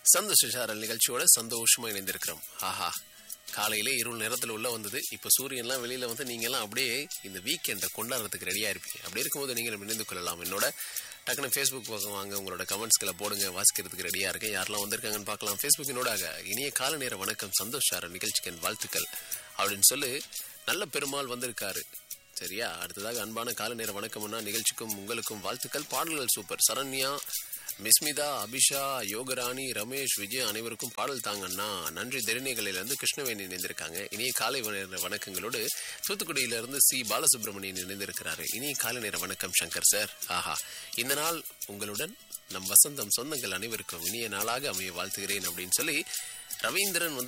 சந்தோஷாரல் நிகழ்ச்சியோட சந்தோஷமா இணைந்திருக்கிறோம் ஆஹா காலையிலே இருள் நேரத்தில் உள்ள வந்தது இப்போ சூரியன்லாம் வெளியில வந்து நீங்க எல்லாம் அப்படியே இந்த வீக்கெண்டை கொண்டாடுறதுக்கு ரெடியா இருப்பீங்க அப்படி இருக்கும்போது நீங்கள் இணைந்து கொள்ளலாம் என்னோட டக்குனு ஃபேஸ்புக் பக்கம் வாங்க உங்களோட கமெண்ட்ஸ்களை போடுங்க வாசிக்கிறதுக்கு ரெடியா இருக்கேன் யாரெல்லாம் வந்திருக்காங்கன்னு பார்க்கலாம் ஃபேஸ்புக்கினோடாக இனிய கால நேர வணக்கம் சந்தோஷார நிகழ்ச்சிக்கு என் வாழ்த்துக்கள் அப்படின்னு சொல்லி நல்ல பெருமாள் வந்திருக்காரு சரியா அடுத்ததாக அன்பான கால நேர வணக்கம்னா நிகழ்ச்சிக்கும் உங்களுக்கும் வாழ்த்துக்கள் பாடல்கள் சூப்பர் சரண்யா மிஸ்மிதா அபிஷா யோகராணி ரமேஷ் விஜய் அனைவருக்கும் பாடல் தாங்கண்ணா நன்றி தெரிநேகளிலிருந்து கிருஷ்ணவேணி இணைந்திருக்காங்க இனிய காலை வண- வணக்கங்களோடு தூத்துக்குடியிலிருந்து சி பாலசுப்ரமணியன் இணைந்திருக்கிறாரு இனிய காலை நேர வணக்கம் சங்கர் சார் ஆஹா இந்த நாள் உங்களுடன் நம் வசந்தம் சொந்தங்கள் அனைவருக்கும் இனிய நாளாக அமைய வாழ்த்துகிறேன் அப்படின்னு சொல்லி ரவீந்திரன் வந்து